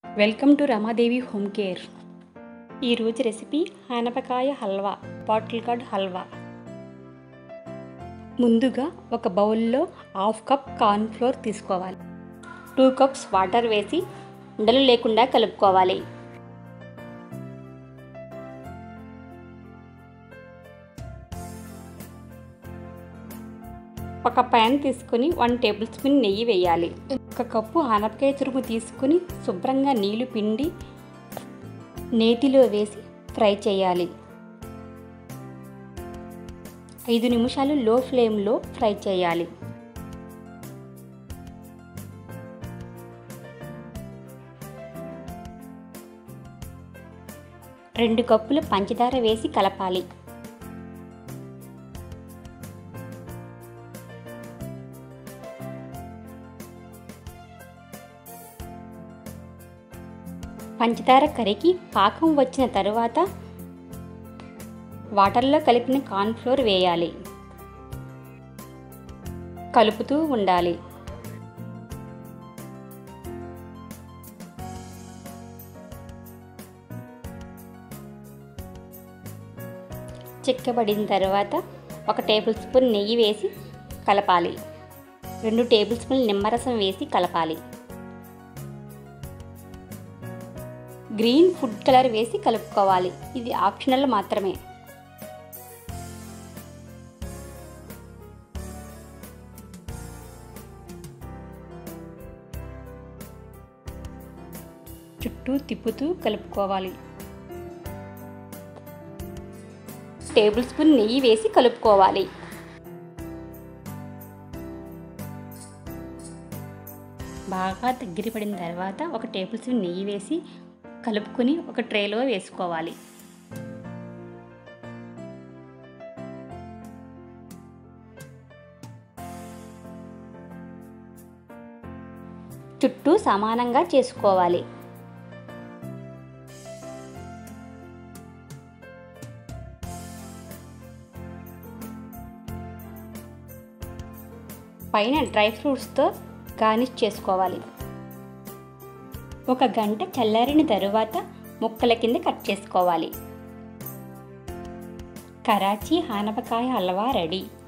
welcome to Ramadevi home care ఈరోజు recipe ఆనపకాయ halwa bottle gourd halwa ముందుగా ఒక బౌల్లో హాఫ్ కప్ కార్న్ ఫ్లోర్ తీసుకోవాలి టూ కప్స్ వాటర్ వేసి ఉండలు లేకుండా కలుపుకోవాలి ఒక ప్యాన్ తీసుకుని వన్ టేబుల్ స్పూన్ నెయ్యి వేయాలి ఒక కప్పు ఆనపకాయ తురుము తీసుకుని శుభ్రంగా నీళ్లు పిండి నేతిలో వేసి ఫ్రై చేయాలి ఐదు నిమిషాలు లో ఫ్లేమ్లో ఫ్రై చేయాలి రెండు కప్పులు పంచదార వేసి కలపాలి పంచదార కరిగి పాకం వచ్చిన తరువాత వాటర్లో కలిపిన కార్న్ఫ్లోర్ వేయాలి కలుపుతూ ఉండాలి చిక్కబడిన తర్వాత ఒక టేబుల్ స్పూన్ నెయ్యి వేసి కలపాలి రెండు టేబుల్ స్పూన్ నిమ్మరసం వేసి కలపాలి గ్రీన్ ఫుడ్ కలర్ వేసి కలుపుకోవాలి ఇది ఆప్షనల్ మాత్రమే చుట్టూ తిప్పుతూ కలుపుకోవాలి టేబుల్ స్పూన్ నెయ్యి వేసి కలుపుకోవాలి బాగా దగ్గర పడిన తర్వాత ఒక టేబుల్ స్పూన్ నెయ్యి వేసి కలుపుకొని ఒక ట్రేలో వేసుకోవాలి చుట్టూ సమానంగా చేసుకోవాలి పైన డ్రై ఫ్రూట్స్తో గార్నిష్ చేసుకోవాలి ఒక గంట చల్లారిన తరువాత ముక్కల కింద కట్ చేసుకోవాలి కరాచీ ఆనపకాయ హల్వా రెడీ